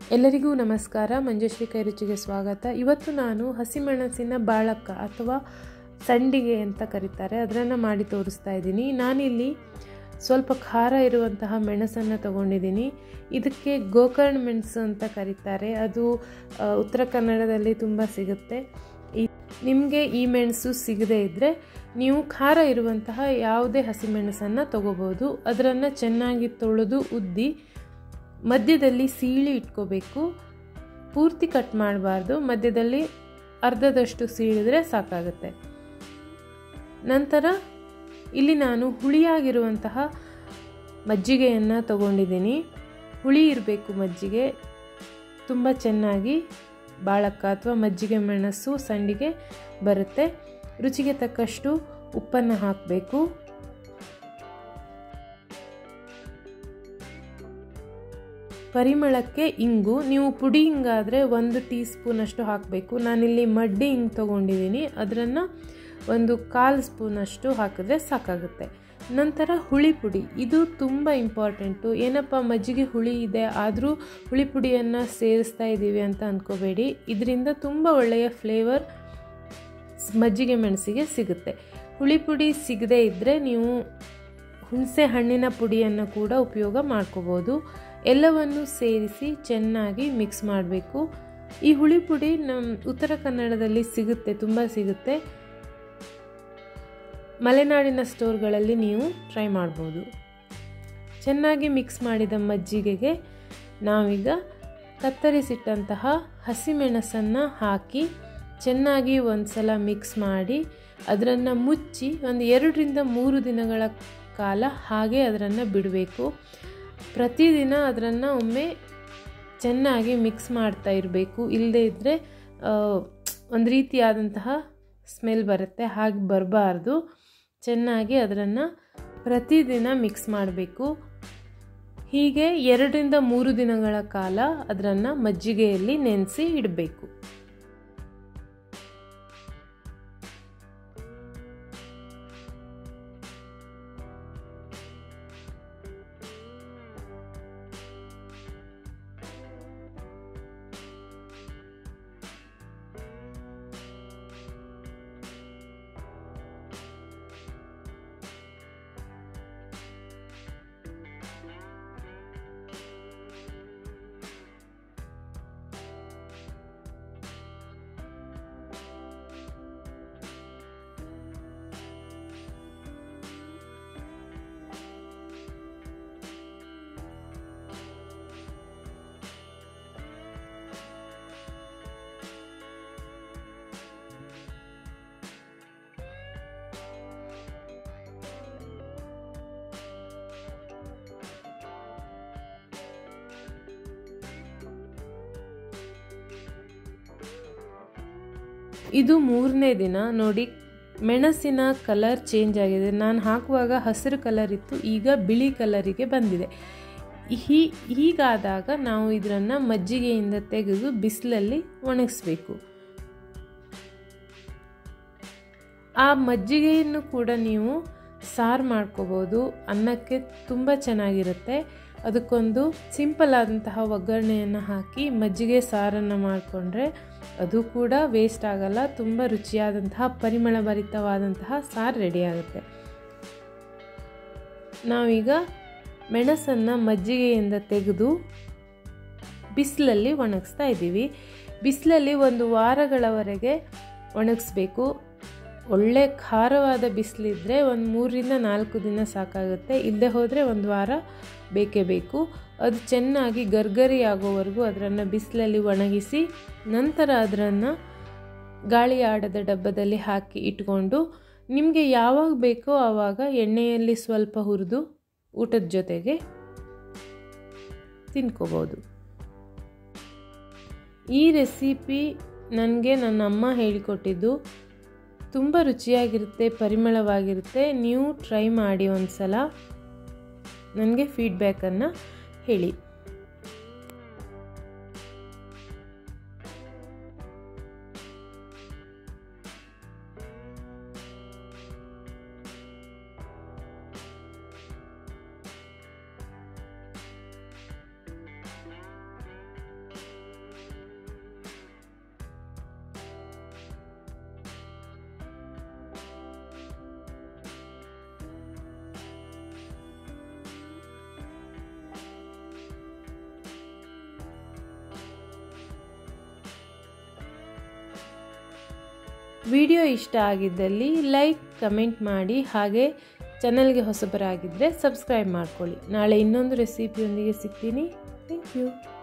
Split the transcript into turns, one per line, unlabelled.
ಎಲ್ಲರಿಗೂ ನಮಸ್ಕಾರ ಮಂಜುಶ್ರೀ ಕೈರುಚಿಗೆ ಸ್ವಾಗತ ಇವತ್ತು ನಾನು ಹಸಿಮೆಣಸಿನ ಬಾಳಕ್ಕ ಅಥವಾ ಸಂಡಿಗೆ ಅಂತ ಕರೀತಾರೆ ಅದನ್ನು ಮಾಡಿ ತೋರಿಸ್ತಾ ಇದ್ದೀನಿ ನಾನಿಲ್ಲಿ ಸ್ವಲ್ಪ ಖಾರ ಇರುವಂತಹ ಮೆಣಸನ್ನು ತಗೊಂಡಿದ್ದೀನಿ ಇದಕ್ಕೆ ಗೋಕರ್ಣ ಮೆಣಸು ಅಂತ ಕರೀತಾರೆ ಅದು ಆ, ಉತ್ತರ ಕನ್ನಡದಲ್ಲಿ ತುಂಬ ಸಿಗುತ್ತೆ ಈ ನಿಮಗೆ ಈ ಮೆಣಸು ಸಿಗದೇ ಇದ್ದರೆ ನೀವು ಖಾರ ಇರುವಂತಹ ಯಾವುದೇ ಹಸಿಮೆಣಸನ್ನು ತಗೋಬೋದು ಅದನ್ನು ಚೆನ್ನಾಗಿ ತೊಳೆದು ಉದ್ದಿ ಮಧ್ಯದಲ್ಲಿ ಸೀಳಿ ಇಟ್ಕೋಬೇಕು ಪೂರ್ತಿ ಕಟ್ ಮಾಡಬಾರ್ದು ಮಧ್ಯದಲ್ಲಿ ಅರ್ಧದಷ್ಟು ಸೀಳಿದ್ರೆ ಸಾಕಾಗುತ್ತೆ ನಂತರ ಇಲ್ಲಿ ನಾನು ಹುಳಿಯಾಗಿರುವಂತಹ ಮಜ್ಜಿಗೆಯನ್ನು ತಗೊಂಡಿದ್ದೀನಿ ಹುಳಿ ಇರಬೇಕು ಮಜ್ಜಿಗೆ ತುಂಬ ಚೆನ್ನಾಗಿ ಬಾಳಕ್ಕ ಅಥವಾ ಮಜ್ಜಿಗೆ ಮೆಣಸು ಸಂಡಿಗೆ ಬರುತ್ತೆ ರುಚಿಗೆ ತಕ್ಕಷ್ಟು ಉಪ್ಪನ್ನು ಹಾಕಬೇಕು ಪರಿಮಳಕ್ಕೆ ಇಂಗು ನೀವು ಪುಡಿ ಹಿಂಗಾದರೆ ಒಂದು ಟೀ ಸ್ಪೂನಷ್ಟು ಹಾಕಬೇಕು ನಾನಿಲ್ಲಿ ಮಡ್ಡಿ ಹಿಂಗ್ ತೊಗೊಂಡಿದ್ದೀನಿ ಅದನ್ನು ಒಂದು ಕಾಲು ಸ್ಪೂನಷ್ಟು ಹಾಕಿದ್ರೆ ಸಾಕಾಗುತ್ತೆ ನಂತರ ಹುಳಿ ಪುಡಿ ಇದು ತುಂಬ ಇಂಪಾರ್ಟೆಂಟು ಏನಪ್ಪ ಮಜ್ಜಿಗೆ ಹುಳಿ ಇದೆ ಆದರೂ ಹುಳಿ ಪುಡಿಯನ್ನು ಸೇರಿಸ್ತಾ ಇದ್ದೀವಿ ಅಂತ ಅಂದ್ಕೋಬೇಡಿ ಇದರಿಂದ ತುಂಬ ಒಳ್ಳೆಯ ಫ್ಲೇವರ್ ಮಜ್ಜಿಗೆ ಮೆಣಸಿಗೆ ಸಿಗುತ್ತೆ ಹುಳಿ ಪುಡಿ ಸಿಗದೇ ಇದ್ದರೆ ನೀವು ಹುಣಸೆ ಹಣ್ಣಿನ ಪುಡಿಯನ್ನು ಕೂಡ ಉಪಯೋಗ ಮಾಡ್ಕೋಬೋದು ಎಲ್ಲವನ್ನು ಸೇರಿಸಿ ಚೆನ್ನಾಗಿ ಮಿಕ್ಸ್ ಮಾಡಬೇಕು ಈ ಹುಳಿ ಪುಡಿ ನಮ್ಮ ಉತ್ತರ ಕನ್ನಡದಲ್ಲಿ ಸಿಗುತ್ತೆ ತುಂಬ ಸಿಗುತ್ತೆ ಮಲೆನಾಡಿನ ಸ್ಟೋರ್ಗಳಲ್ಲಿ ನೀವು ಟ್ರೈ ಮಾಡ್ಬೋದು ಚೆನ್ನಾಗಿ ಮಿಕ್ಸ್ ಮಾಡಿದ ಮಜ್ಜಿಗೆಗೆ ನಾವೀಗ ಕತ್ತರಿಸಿಟ್ಟಂತಹ ಹಸಿಮೆಣಸನ್ನು ಹಾಕಿ ಚೆನ್ನಾಗಿ ಒಂದು ಸಲ ಮಿಕ್ಸ್ ಮಾಡಿ ಅದನ್ನು ಮುಚ್ಚಿ ಒಂದು ಎರಡರಿಂದ ಮೂರು ದಿನಗಳ ಕಾಲ ಹಾಗೆ ಅದನ್ನು ಬಿಡಬೇಕು ಪ್ರತಿದಿನ ಅದನ್ನು ಒಮ್ಮೆ ಚೆನ್ನಾಗಿ ಮಿಕ್ಸ್ ಮಾಡ್ತಾ ಇರಬೇಕು ಇಲ್ಲದೇ ಇದ್ದರೆ ಒಂದು ರೀತಿಯಾದಂತಹ ಸ್ಮೆಲ್ ಬರುತ್ತೆ ಹಾಗೆ ಬರಬಾರ್ದು ಚೆನ್ನಾಗಿ ಅದನ್ನು ಪ್ರತಿದಿನ ಮಿಕ್ಸ್ ಮಾಡಬೇಕು ಹೀಗೆ ಎರಡರಿಂದ ಮೂರು ದಿನಗಳ ಕಾಲ ಅದನ್ನು ಮಜ್ಜಿಗೆಯಲ್ಲಿ ನೆನೆಸಿ ಇಡಬೇಕು ಇದು ಮೂರನೇ ದಿನ ನೋಡಿ ಮೆಣಸಿನ ಕಲರ್ ಚೇಂಜ್ ಆಗಿದೆ ನಾನು ಹಾಕುವಾಗ ಹಸಿರು ಕಲರ್ ಇತ್ತು ಈಗ ಬಿಳಿ ಕಲರಿಗೆ ಬಂದಿದೆ ಹೀ ಹೀಗಾದಾಗ ನಾವು ಇದನ್ನು ಮಜ್ಜಿಗೆಯಿಂದ ತೆಗೆದು ಬಿಸಿಲಲ್ಲಿ ಒಣಗಿಸ್ಬೇಕು ಆ ಮಜ್ಜಿಗೆಯನ್ನು ಕೂಡ ನೀವು ಸಾರು ಮಾಡ್ಕೋಬೋದು ಅನ್ನಕ್ಕೆ ತುಂಬ ಚೆನ್ನಾಗಿರುತ್ತೆ ಅದಕ್ಕೊಂದು ಸಿಂಪಲ್ ಆದಂತಹ ಒಗ್ಗರಣೆಯನ್ನು ಹಾಕಿ ಮಜ್ಜಿಗೆ ಸಾರನ್ನು ಮಾಡಿಕೊಂಡ್ರೆ ಅದು ಕೂಡ ವೇಸ್ಟ್ ಆಗಲ್ಲ ತುಂಬ ರುಚಿಯಾದಂತಹ ಪರಿಮಳಭರಿತವಾದಂತಹ ಸಾರು ರೆಡಿಯಾಗುತ್ತೆ ನಾವೀಗ ಮೆಣಸನ್ನು ಮಜ್ಜಿಗೆಯಿಂದ ತೆಗೆದು ಬಿಸಿಲಲ್ಲಿ ಒಣಗಿಸ್ತಾ ಇದ್ದೀವಿ ಬಿಸಿಲಲ್ಲಿ ಒಂದು ವಾರಗಳವರೆಗೆ ಒಣಗಿಸ್ಬೇಕು ಒಳ್ಳೆ ಖಾರವಾದ ಬಿಸಿಲಿದ್ದರೆ ಒಂದು ಮೂರರಿಂದ ನಾಲ್ಕು ದಿನ ಸಾಕಾಗುತ್ತೆ ಇಲ್ಲದೆ ಹೋದರೆ ಒಂದು ವಾರ ಬೇಕೇ ಬೇಕು ಅದು ಚೆನ್ನಾಗಿ ಗರ್ಗರಿ ಆಗೋವರೆಗೂ ಅದನ್ನು ಬಿಸಿಲಲ್ಲಿ ಒಣಗಿಸಿ ನಂತರ ಅದನ್ನು ಗಾಳಿ ಆಡದ ಡಬ್ಬದಲ್ಲಿ ಹಾಕಿ ಇಟ್ಕೊಂಡು ನಿಮಗೆ ಯಾವಾಗ ಬೇಕೋ ಆವಾಗ ಎಣ್ಣೆಯಲ್ಲಿ ಸ್ವಲ್ಪ ಹುರಿದು ಊಟದ ಜೊತೆಗೆ ತಿನ್ಕೋಬೋದು ಈ ರೆಸಿಪಿ ನನಗೆ ನನ್ನ ಅಮ್ಮ ಹೇಳಿಕೊಟ್ಟಿದ್ದು ತುಂಬ ರುಚಿಯಾಗಿರುತ್ತೆ ಪರಿಮಳವಾಗಿರುತ್ತೆ ನೀವು ಟ್ರೈ ಮಾಡಿ ಒಂದು ಸಲ ನನಗೆ ಫೀಡ್ಬ್ಯಾಕನ್ನು ಹೇಳಿ ವಿಡಿಯೋ ಇಷ್ಟ ಆಗಿದ್ದಲ್ಲಿ ಲೈಕ್ ಕಮೆಂಟ್ ಮಾಡಿ ಹಾಗೆ ಚಾನಲ್ಗೆ ಹೊಸಬರಾಗಿದ್ದರೆ ಸಬ್ಸ್ಕ್ರೈಬ್ ಮಾಡ್ಕೊಳ್ಳಿ ನಾಳೆ ಇನ್ನೊಂದು ರೆಸಿಪಿಯೊಂದಿಗೆ ಸಿಗ್ತೀನಿ ಥ್ಯಾಂಕ್ ಯು